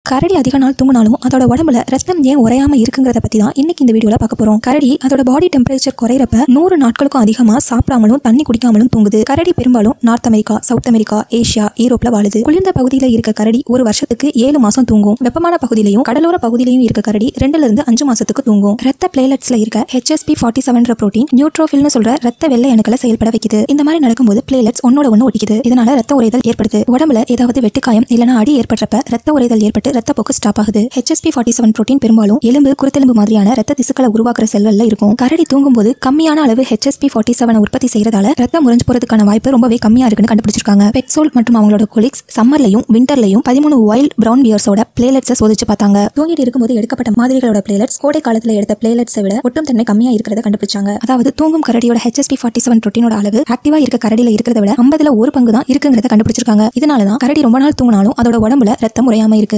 கரடி அதிக நாள் தூங்கினாலும் அதோட உடம்புல ரத்தம் ஏன் உறையாம இருக்குங்கிறத பத்தி தான் இன்னைக்கு இந்த வீடியோல பார்க்க போறோம் கரடி அதோட பாடி டெம்பரேச்சர் குறையிறப்ப நூறு நாட்களுக்கும் அதிகமா சாப்பிடாமலும் தண்ணி குடிக்காமலும் தூங்குது கரடி பெரும்பாலும் North America South America Asia யூரோப்ல வாழுது குளிர்ந்த பகுதியில இருக்க கரடி ஒரு வருஷத்துக்கு ஏழு மாசம் தூங்கும் வெப்பமான பகுதியிலையும் கடலோர பகுதியிலையும் இருக்க கரடி ரெண்டுல இருந்து அஞ்சு மாசத்துக்கு தூங்கும் ரத்த பிளேலெட்ஸ்ல இருக்க ஹெச்எஸ்பி ஃபார்ட்டி செவன்ற புரோட்டீன் நியூட்ரோஃபில்னு சொல்ற ரத்த வெள்ளை அணுக்களை செயல்பட வைக்குது இந்த மாதிரி நடக்கும்போது பிளேலெட்ஸ் ஒன்னோட ஒன்று ஒட்டிக்குது இதனால ரத்த உறைதல் ஏற்படுது உடம்புல ஏதாவது வெட்டுக்காயம் இல்லனா அடி ஏற்படுறப்ப ரத்த உறைதல் ஏற்பட்டு ரத்தப்போக்கு ஸ்டாப் ஆகுது ஹெச்எஸ்பி ஃபார்ட்டி செவன் புரோட்டீன் பெரும்பாலும் எலும்பு குருத்தெலும்பு மாதிரியான ரத்த திசுக்களை உருவாக்குற செல்கள்ல இருக்கும் கரடி தூங்கும்போது கம்மியான அளவு ஹெச்எஸ்பி ஃபார்ட்டி செவன் உற்பத்தி செய்யறதால ரத்தம் முறிஞ்சு போறதுக்கான வாய்ப்பு ரொம்பவே கம்மியா இருக்குன்னு கண்டுபிடிச்சிருக்காங்க பெட்சோல் மற்றும் அவங்களோட கொலிக்ஸ் சம்மர்லையும் விண்டர்லையும் பதிமூணு வைல்ட் பிரவுன் பியர்ஸோட பிளேலெட்ஸை சோதிச்சு பார்த்தாங்க தூங்கிட்டு இருக்கும்போது எடுக்கப்பட்ட மாதிரிகளோட பிளேலெட்ஸ் கோடை காலத்துல எடுத்த பிளேலெட்ஸை விட ஒட்டும் தன்மை கம்மியா இருக்கிறத கண்டுபிடிச்சாங்க அதாவது தூங்கும் கரடியோட ஹெச்எஸ்பி ஃபார்ட்டி செவன் புரோட்டீனோட அளவு ஆக்டிவா இருக்க கரடியில இருக்கிறத விட ஐம்பதுல ஒரு பங்கு தான் இருக்குங்கிறத கண்டுபிடிச்சிருக்காங்க இதனால தான் கரடி ரொம்ப நாள் தூங்கினாலும் அதோட உடம்புல ரத்தம் உறையாம இருக்கு